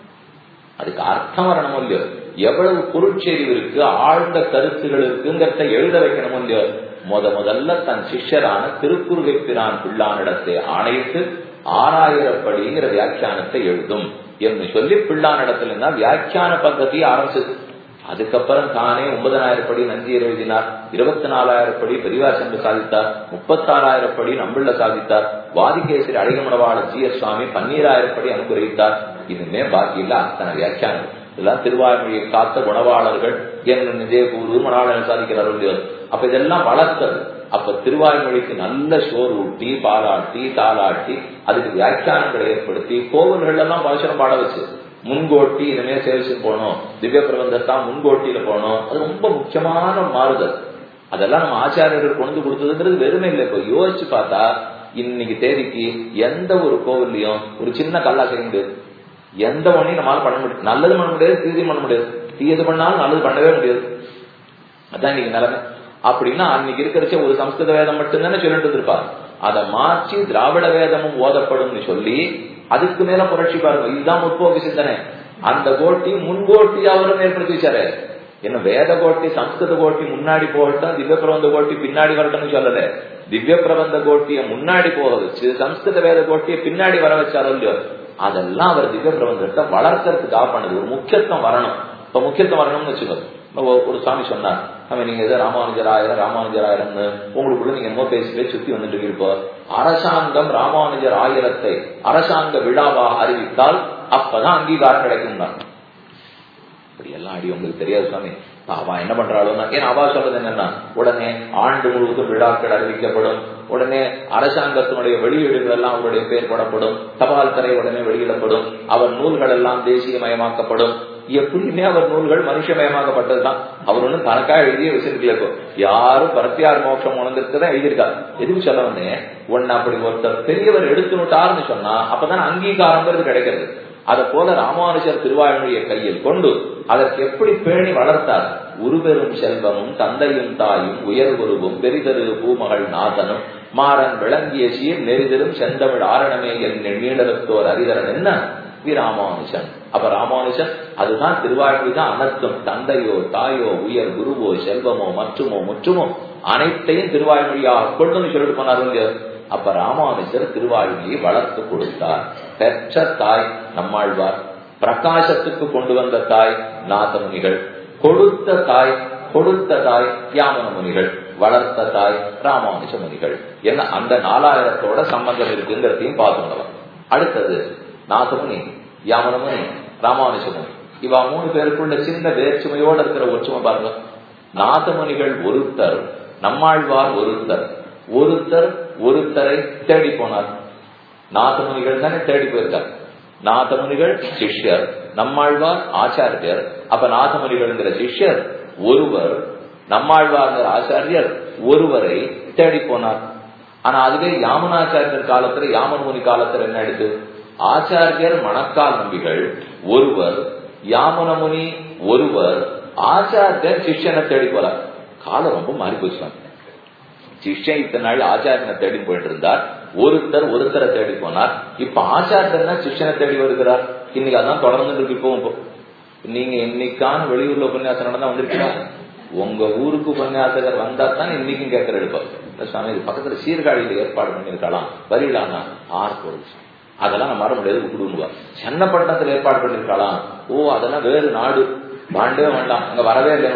அதுக்கு அர்த்தம் வரணும் இல்லையோ எவ்வளவு பொருட்செறிவு இருக்கு ஆழ்ந்த கருத்துகள் இருக்குங்கிறத எழுத வைக்கணும் இல்லையோ முத முதல்ல தன் சிஷ்யரான திருக்குறுகை பிரான் பிள்ளானிடத்தை ஆணையிட்டு ஆறாயிரப்படிங்கிற வியாக்கியானத்தை எழுதும் என்று சொல்லி பிள்ளானிடத்துல இருந்தா வியாக்கியான பద్ధதி ஆரம்பிச்சது அதுக்கப்புறம் தானே ஒன்பதனாயிரம் படி நந்தியர் எழுதினார் இருபத்தி நாலாயிரம் படி பெரியார் சென்று சாதித்தார் முப்பத்தாறாயிரம் படி நம்பிள்ள சாதித்தார் வாதிகேசரி அழகமடவாள ஜி எஸ் சுவாமி பன்னீராயிரம் படி அனுகிரகித்தார் இதுமே பாக்கி இல்ல அத்தனை வியாக்கியானம் இதெல்லாம் திருவாய்மொழியை காத்த குணவாளர்கள் என்ன நிஜயபூர்வு மணாளன் சாதிக்கிறார்கள் அப்ப இதெல்லாம் வளர்த்தது அப்ப திருவாய்மொழிக்கு நல்ல சோறு ஊட்டி பாலாட்டி தாளாட்டி அதுக்கு வியாக்கியானங்களை ஏற்படுத்தி கோவில்கள் எல்லாம் பாசனம் பாட வச்சு முன்கோட்டி இனிமே சேல்ஸுக்கு போகணும் திவ்ய பிரபந்தத்தான் முன்கோட்டியில போகணும் அது ரொம்ப முக்கியமான மாறுதல் அதெல்லாம் நம்ம ஆச்சாரியர்கள் கொண்டு கொடுத்ததுங்கிறது வெறுமை இல்லை இப்போ யோசிச்சு பார்த்தா இன்னைக்கு தேதிக்கு எந்த ஒரு கோவில்லையும் ஒரு சின்ன கல்லா செய்ய முடியாது எந்த ஒன்றையும் நம்மளால பண்ண முடியாது நல்லது பண்ண முடியாது தீயது பண்ண முடியாது தீயது பண்ணாலும் நல்லது பண்ணவே முடியாது அதான் இன்னைக்கு நிலைமை அப்படின்னா அன்னைக்கு இருக்கிறச்ச ஒரு சம்ஸ்கிருத வேதம் மட்டும்தானே சொல்லிட்டு இருப்பார் அதை மாற்றி திராவிட வேதமும் ஓதப்படும்னு சொல்லி அதுக்கு மேல புரட்சி பாருங்க இதுதான் முற்போக்கு சிந்தனை அந்த கோட்டி முன்கோட்டி அவரும் ஏற்படுத்தி வச்சாரு என்ன வேத கோட்டி சம்ஸ்கிருத கோட்டி முன்னாடி போகட்டும் திவ்ய பிரபந்த கோட்டி பின்னாடி வரட்டும்னு சொல்லல திவ்ய பிரபந்த கோட்டிய முன்னாடி போக வச்சு சம்ஸ்கிருத வேத கோட்டிய பின்னாடி வர வச்சாரோ இல்லையோ அதெல்லாம் அவர் திவ்ய பிரபந்தத்தை வளர்க்கறதுக்காக பண்ணது ஒரு முக்கியத்துவம் வரணும் இப்ப முக்கியத்துவம் வரணும்னு வச்சுக்கோங்க ஒரு சுவாமி சொன்னார் அவன் நீங்க ஏதோ ராமானுஜராயிரம் ராமானுஜராயிரம்னு உங்களுக்குள்ள நீங்க என்னமோ பேசி பேசி சுத்தி வந்துட்டு இருப்போ அரசாங்கம் ராமானுஜர் ஆயிரத்தை அரசாங்க விழாவாக அறிவித்தால் அப்பதான் அங்கீகாரம் கிடைக்கும் தான் இப்படி எல்லாம் அடி உங்களுக்கு தெரியாது சுவாமி அவ என்ன பண்றாளோன்னா ஏன்னா அவா சொல்றது என்னன்னா உடனே ஆண்டு முழுவதும் விழாக்கள் அறிவிக்கப்படும் உடனே அரசாங்கத்தினுடைய வெளியீடுகள் எல்லாம் அவருடைய பேர் போடப்படும் தபால் தரை உடனே வெளியிடப்படும் அவர் நூல்கள் எல்லாம் தேசியமயமாக்கப்படும் எப்படியுமே அவர் நூல்கள் மனுஷமயமாக்கப்பட்டதுதான் அவர் ஒண்ணும் தனக்கா எழுதிய வச்சிருக்கல இப்போ யாரும் பரத்தியார் மோட்சம் உணர்ந்திருக்கதான் எழுதியிருக்காரு எதுவும் சொல்ல வந்தேன் ஒன்னு அப்படி ஒருத்தர் பெரியவர் எடுத்து விட்டாருன்னு சொன்னா அப்பதான் அங்கீகாரங்கிறது கிடைக்கிறது அதை போல ராமானுஜர் திருவாழ்மொழியை கையில் கொண்டு அதற்கு எப்படி பேணி வளர்த்தார் உருபெரும் செல்வமும் தந்தையும் தாயும் உயர்வுருவும் பெரிதரு பூமகள் நாதனும் மாறன் விளங்கிய சீர் நெறிதரும் செந்தமிழ் ஆரணமே என் நீளத்தோர் அறிதரன் என்ன வி ராமானுஜன் அப்ப ராமானுஜன் அதுதான் திருவாழ்மொழி தான் அனைத்தும் தந்தையோ தாயோ உயர் குருவோ செல்வமோ மற்றுமோ முற்றுமோ அனைத்தையும் திருவாழ்மொழியாக கொண்டு சொல்லிட்டு போனார் இல்லையோ அப்ப ராமானுஜர் திருவாழ்மையை வளர்த்து கொடுத்தார் பெற்ற தாய் நம்மாழ்வார் பிரகாசத்துக்கு கொண்டு வந்த தாய் நாதமுனிகள் கொடுத்த தாய் கொடுத்த தாய் யாமன முனிகள் வளர்த்த தாய் ராமானுஜ முனிகள் என்ன அந்த நாலாயிரத்தோட சம்பந்தம் இருக்குங்கிறதையும் பார்த்துக்கணும் அடுத்தது நாதமுனி யாமனமுனி ராமானுஜமுனி இவா மூணு பேருக்குள்ள சின்ன வேற்றுமையோட இருக்கிற ஒற்றுமை பாருங்க நாதமுனிகள் ஒருத்தர் நம்மாழ்வார் ஒருத்தர் ஒருத்தர் ஒருத்தரை தேடி போனார் நாதமுனிகள் தானே தேடி போயிருக்கார் நாதமுனிகள் சிஷ்யர் நம்மாழ்வார் ஆச்சாரியர் அப்ப நாதமுனிகள்ங்கிற சிஷ்யர் ஒருவர் நம்மாழ்வார்ங்கிற ஆச்சாரியர் ஒருவரை தேடி போனார் ஆனா அதுவே யாமுனாச்சாரியர் காலத்துல யாமன்முனி காலத்துல என்ன ஆயிடுது ஆச்சாரியர் மணக்கால் நம்பிகள் ஒருவர் யாமுனமுனி ஒருவர் ஆச்சாரியர் சிஷ்யனை தேடி போறார் காலம் ரொம்ப மாறி போச்சு சிஷ்யன் இத்தனை நாள் ஆச்சாரியனை தேடி போயிட்டு இருந்தார் ஒருத்தர் ஒருத்தரை தேடி போனார் இப்ப ஆச்சாரியர் தான் சிஷ்யனை தேடி வருகிறார் இன்னைக்கு அதான் தொடர்ந்து இருக்கு இப்போ நீங்க இன்னைக்கான வெளியூர்ல உபன்யாசம் நடந்தா வந்திருக்கீங்களா உங்க ஊருக்கு உபன்யாசகர் வந்தா தான் இன்னைக்கும் கேட்கற எடுப்பார் சுவாமி இது பக்கத்துல சீர்காழியில ஏற்பாடு பண்ணிருக்கலாம் வரலாம்னா ஆறு போடுது அதெல்லாம் நம்ம வர முடியாது விடுவா சென்னப்பட்டினத்துல ஏற்பாடு பண்ணிருக்கலாம் ஓ அதெல்லாம் வேறு நாடு வாண்டவே வேண்டாம் அங்க வரவே இல்லைன்னு விடுவாங்க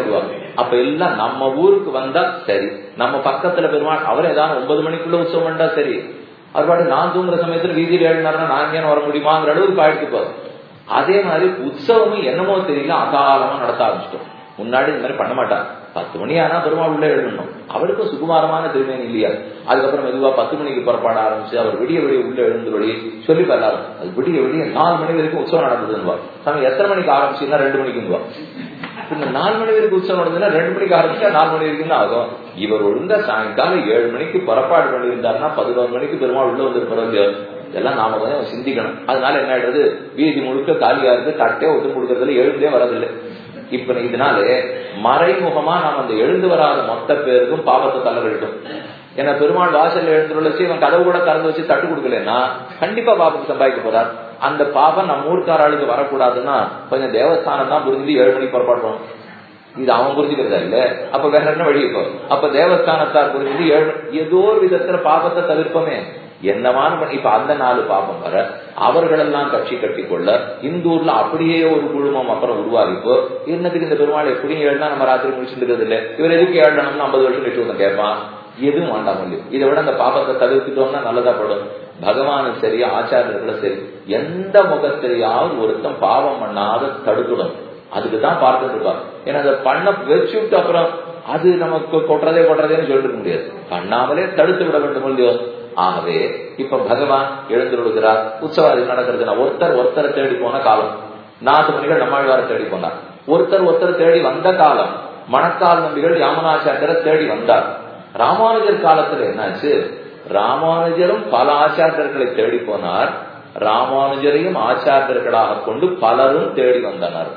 அப்ப எல்லாம் நம்ம ஊருக்கு வந்தா சரி நம்ம பக்கத்துல பெருமாள் அவர் ஏதாவது ஒன்பது மணிக்குள்ள உற்சவம் பண்ணா சரி அது பாட்டு நான் தூங்குற சமயத்துல வீதியில் எழுந்தாருன்னா நான் ஏன் வர முடியுமாங்கிற அளவுக்கு ஆயிடுச்சு போதும் அதே மாதிரி உற்சவமும் என்னமோ தெரியல அகாலமா நடத்த ஆரம்பிச்சிட்டோம் முன்னாடி இந்த மாதிரி பண்ண மாட்டான் பத்து மணி ஆனா பெருமாள் உள்ள எழுதணும் அவருக்கும் சுகுமாரமான திருமேனி இல்லையா அதுக்கப்புறம் மெதுவா பத்து மணிக்கு புறப்பாட ஆரம்பிச்சு அவர் விடிய விடிய உள்ள எழுந்தபடி சொல்லி எல்லாரும் அது விடிய விடிய நாலு மணி வரைக்கும் உற்சவம் நடந்ததுன்னு சாமி எத்தனை மணிக்கு ஆரம்பிச்சுன்னா ரெண்டு மணிக்குன்னு இந்த நாலு மணி வரைக்கும் உற்சவம் நடந்ததுன்னா ரெண்டு மணிக்கு ஆரம்பிச்சா நாலு மணி வரைக்கும் தான் ஆகும் இவர் ஒழுங்கா சாயங்காலம் ஏழு மணிக்கு புறப்பாடு பண்ணியிருந்தாருன்னா பதினோரு மணிக்கு பெருமாள் உள்ள வந்திருப்பாரு இதெல்லாம் நாம கொஞ்சம் சிந்திக்கணும் அதனால என்ன ஆயிடுறது வீதி முழுக்க காலியா இருக்கு தட்டே ஒட்டு கொடுக்கறதுல எழுந்தே வரதில்லை இப்ப இதனாலே மறைமுகமா நாம் அந்த எழுந்து வராத மொத்த பேருக்கும் பாவத்தை தலைவிட்டும் ஏன்னா பெருமாள் வாசல்ல எழுந்துள்ளச்சு இவன் கதவு கூட திறந்து வச்சு தட்டு கொடுக்கலன்னா கண்டிப்பா பாபத்தை சம்பாதிக்க போறார் அந்த பாபம் நம்ம ஊர்க்கார ஆளுக்கு வரக்கூடாதுன்னா கொஞ்சம் தேவஸ்தானம் தான் புரிஞ்சு ஏழு மணிக்கு புறப்பாடுறோம் இது அவன் புரிஞ்சுக்கிறதா இல்ல அப்ப வேற என்ன வழி இப்போ அப்ப தேவஸ்தானத்தார் புரிஞ்சு ஏழு ஏதோ ஒரு விதத்துல பாபத்தை தவிர்ப்போமே என்னவான பண்ணி இப்ப அந்த நாலு பாபம் வர அவர்களெல்லாம் கட்சி கட்டி கொள்ள இந்த ஊர்ல அப்படியே ஒரு குழுமம் அப்புறம் உருவாகிப்போ இன்னத்துக்கு இந்த பெருமாள் எப்படியும் ஏழுனா நம்ம ராத்திரி முடிச்சுட்டு இருக்கிறது இல்ல இவர் எதுக்கு ஏழணும்னு ஐம்பது வருஷம் கழிச்சு ஒருத்தன் கேட்பான் எதுவும் வேண்டாம் இல்லையோ இதை விட அந்த பாபத்தை தவிர்த்துட்டோம்னா நல்லதா படும் பகவானும் சரி ஆச்சாரியர்களும் சரி எந்த முகத்திலேயாவது ஒருத்தன் பாவம் பண்ணாத தடுக்கணும் அதுக்கு தான் பார்த்துட்டு இருப்பார் ஏன்னா அதை பண்ண வச்சு விட்டு அப்புறம் அது நமக்கு கொட்டுறதே கொட்டுறதேன்னு சொல்லிட்டு முடியாது பண்ணாமலே தடுத்து விட வேண்டும் இல்லையோ ஆகவே இப்ப பகவான் எழுந்துருகிறார் உற்சவாதி நடக்கிறதுனா ஒருத்தர் ஒருத்தரை தேடி போன காலம் நாட்டு மணிகள் நம்மாழ்வாரை தேடி போனார் ஒருத்தர் ஒருத்தர் தேடி வந்த காலம் மணக்கால் நம்பிகள் யாமனாச்சாரியரை தேடி வந்தார் ராமானுஜர் காலத்துல என்னாச்சு ராமானுஜரும் பல ஆச்சாரியர்களை தேடி போனார் ராமானுஜரையும் ஆச்சாரியர்களாக கொண்டு பலரும் தேடி வந்தனர்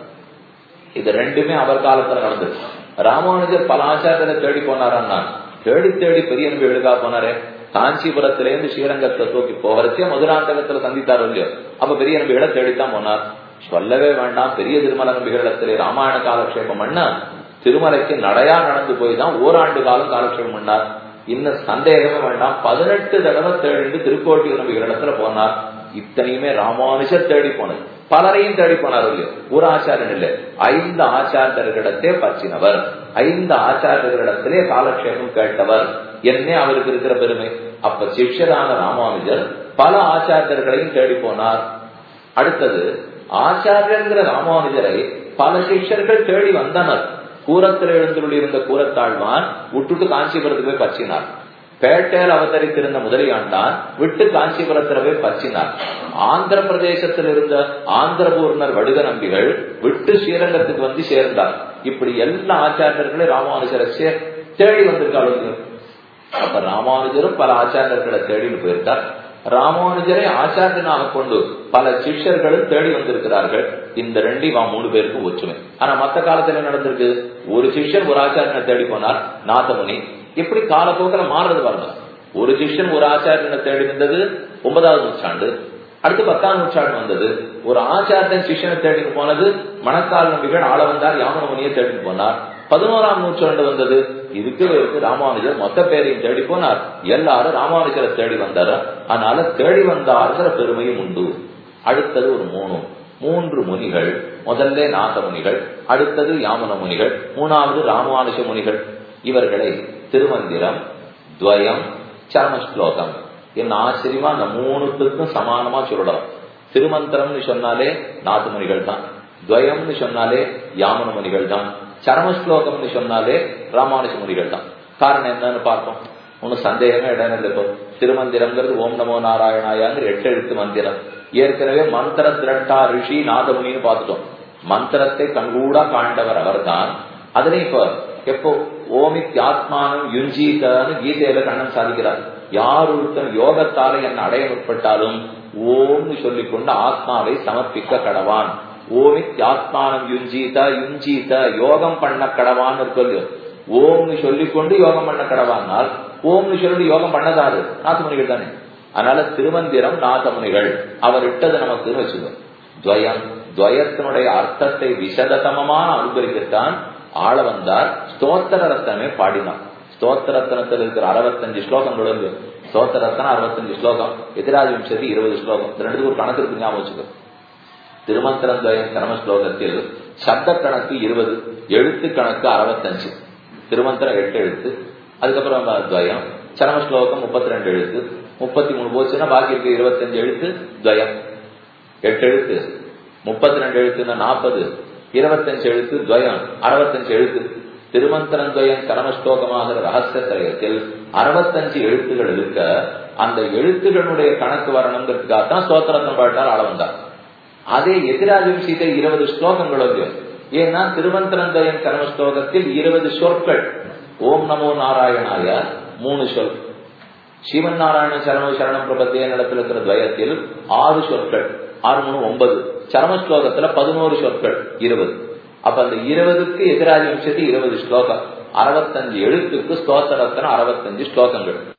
இது ரெண்டுமே அவர் காலத்துல நடந்தது ராமானுஜர் பல ஆச்சாரியரை தேடி போனாரன்னா தேடி தேடி பெரிய நம்பி எழுதா போனாரே காஞ்சிபுரத்திலேருந்து ஸ்ரீரங்கத்தை தூக்கி போகிறச்சே மதுராந்தகத்துல சந்தித்தார் இல்லையோ அப்ப பெரிய நம்பிகளை தேடித்தான் போனார் சொல்லவே வேண்டாம் பெரிய திருமல நம்பிகளிடத்திலே ராமாயண காலக்ஷேபம் பண்ணா திருமலைக்கு நடையா நடந்து போய் தான் ஓராண்டு காலம் காலக்ஷேபம் பண்ணார் இன்னும் சந்தேகமே வேண்டாம் பதினெட்டு தடவை தேடிட்டு திருக்கோட்டி நம்பிகளிடத்துல போனார் இத்தனையுமே ராமானுஜர் தேடி போனது பலரையும் தேடி போனார் இல்லையோ ஒரு ஆச்சாரியன் இல்லை ஐந்து ஆச்சாரியர்களிடத்தே பச்சினவர் ஐந்து ஆச்சாரியர்களிடத்திலே காலக்ஷேபம் கேட்டவர் என்னே அவருக்கு இருக்கிற பெருமை அப்ப சிஷ்யரான ராமானுஜர் பல ஆச்சாரியர்களையும் தேடி போனார் அடுத்தது ஆச்சாரியங்கிற ராமானுஜரை பல சிஷ்யர்கள் தேடி வந்தனர் கூரத்தில் எழுந்துள்ள இருந்த கூரத்தாழ்வான் விட்டுட்டு காஞ்சிபுரத்துக்கு போய் பச்சினார் பேட்டையில் அவதரித்திருந்த முதலியாண்டான் விட்டு காஞ்சிபுரத்துல போய் பச்சினார் ஆந்திர பிரதேசத்தில் இருந்த ஆந்திரபூர்ணர் வடுக நம்பிகள் விட்டு ஸ்ரீரங்கத்துக்கு வந்து சேர்ந்தார் இப்படி எல்லா ஆச்சாரியர்களையும் ராமானுஜரை தேடி வந்திருக்காங்க அப்ப ராமானுஜரும் பல ஆச்சாரியர்களை தேடின்னு போயிருக்கார் ராமானுஜரை ஆச்சாரியனாக கொண்டு பல சிஷ்யர்களும் தேடி வந்திருக்கிறார்கள் இந்த ரெண்டு இவன் மூணு பேருக்கு ஒற்றுமை ஆனா மத்த காலத்துல என்ன நடந்திருக்கு ஒரு சிஷ்யர் ஒரு ஆச்சாரியனை தேடி போனார் நாதமுனி எப்படி காலப்போக்கில் மாறுறது பாருங்க ஒரு சிஷ்யன் ஒரு ஆச்சாரியனை தேடி வந்தது ஒன்பதாவது நூற்றாண்டு அடுத்து பத்தாம் நூற்றாண்டு வந்தது ஒரு ஆச்சாரியன் சிஷ்யனை தேடி போனது மணக்கால் நம்பிகள் ஆள வந்தார் யாமனமுனியை தேடி போனார் பதினோராம் நூற்றாண்டு வந்தது இதுக்கு இருக்கு ராமானுஜர் மொத்த பேரையும் தேடி போனார் எல்லாரும் ராமானுஜரை தேடி வந்தார் அதனால தேடி வந்தார்கிற பெருமையும் உண்டு அடுத்தது ஒரு மூணு மூன்று முனிகள் முதல்ல நாத முனிகள் அடுத்தது யாமன முனிகள் மூணாவது ராமானுஜ முனிகள் இவர்களை திருமந்திரம் துவயம் சர்ம ஸ்லோகம் என்ன ஆச்சரியமா அந்த மூணுத்துக்கும் சமானமா சொல்லலாம் திருமந்திரம்னு சொன்னாலே நாத்து முனிகள் தான் துவயம்னு சொன்னாலே யாமன முனிகள் தான் சரம ஸ்லோகம்னு சொன்னாலே ராமானுஜ முனிகள் தான் காரணம் என்னன்னு பார்ப்போம் ஒன்னும் சந்தேகமே இடம் இல்லை இப்போ திருமந்திரம்ங்கிறது ஓம் நமோ நாராயணாயாங்கிற எட்டு எழுத்து மந்திரம் ஏற்கனவே மந்திர திரட்டா ரிஷி நாதமுனின்னு பார்த்துட்டோம் மந்திரத்தை கண்கூடா காண்டவர் அவர்தான் அதனை இப்போ எப்போ ஓமித் ஆத்மானம் யுஞ்சீதன்னு கீதையில கண்ணன் சாதிக்கிறார் யார் ஒருத்தன் யோகத்தால என்ன அடைய முற்பட்டாலும் ஓம்னு சொல்லிக்கொண்டு ஆத்மாவை சமர்ப்பிக்க கடவான் ஓமித் ஆத்மானம் யுஞ்சீத யுஞ்சீத யோகம் பண்ண கடவான்னு இருக்கு ஓம்னு சொல்லிக்கொண்டு யோகம் பண்ண கடவானால் ஓம்னு சொல்லி யோகம் பண்ணதாரு நாத்தமுனிகள் தானே அதனால திருமந்திரம் நாதமுனிகள் அவர் இட்டது நமக்கு வச்சுக்கோ துவயம் துவயத்தினுடைய அர்த்தத்தை விசததமமா அனுபவிக்கத்தான் ஆள வந்தார் ஸ்தோத்திர ரத்தனமே பாடினான் ஸ்தோத்திர ரத்தனத்தில் இருக்கிற அறுபத்தஞ்சு ஸ்லோகங்கள் வந்து ஸ்தோத்திர ரத்தனம் அறுபத்தஞ்சு ஸ்லோகம் எதிராஜ விம்சதி இருபது ஸ்லோகம் இந்த ரெண்டுக்கு ஒரு கணக்கு இருக்கு ஞாபகம் வச்சுக்கோ திருமந்திரம் துவயம் சரம ஸ்லோகத்தில் சப்த கணக்கு இருபது எழுத்து கணக்கு அறுபத்தஞ்சு திருமந்திரம் எட்டு எழுத்து அதுக்கப்புறம் துவயம் சரம ஸ்லோகம் முப்பத்தி ரெண்டு எழுத்து முப்பத்தி மூணு போச்சுன்னா பாக்கி இருக்கு இருபத்தஞ்சு எழுத்து துவயம் எட்டு எழுத்து முப்பத்தி ரெண்டு எழுத்துன்னா நாற்பது இருபத்தஞ்சு எழுத்து துவயம் அறுபத்தஞ்சு எழுத்து திருமந்திரத்வயம் கரமஸ்லோகமாகிற ரகசிய திரயத்தில் அறுபத்தஞ்சு எழுத்துகள் இருக்க அந்த எழுத்துகளுடைய கணக்கு வரணுங்கிறதுக்காக தான் ஸ்தோத்திரத்தம் பாட்டால் ஆள வந்தார் அதே எதிராஜம் சீதை இருபது ஸ்லோகங்கள் வந்து ஏன்னா திருமந்திரந்தயம் கர்மஸ்லோகத்தில் இருபது சொற்கள் ஓம் நமோ நாராயணாய மூணு சொல் சிவன் நாராயண சரணோ சரணம் பிரபத்திய நடத்தில் இருக்கிற துவயத்தில் ஆறு சொற்கள் ஆறு மூணு ஒன்பது சரம ஸ்லோகத்துல பதினோரு சொற்கள் இருபது அப்ப அந்த இருபதுக்கு எதிராஜ வம்சத்து இருபது ஸ்லோகம் அறுபத்தஞ்சு எழுத்துக்கு ஸ்தோத்திரத்தன அறுபத்தஞ்சு ஸ்லோகங்கள்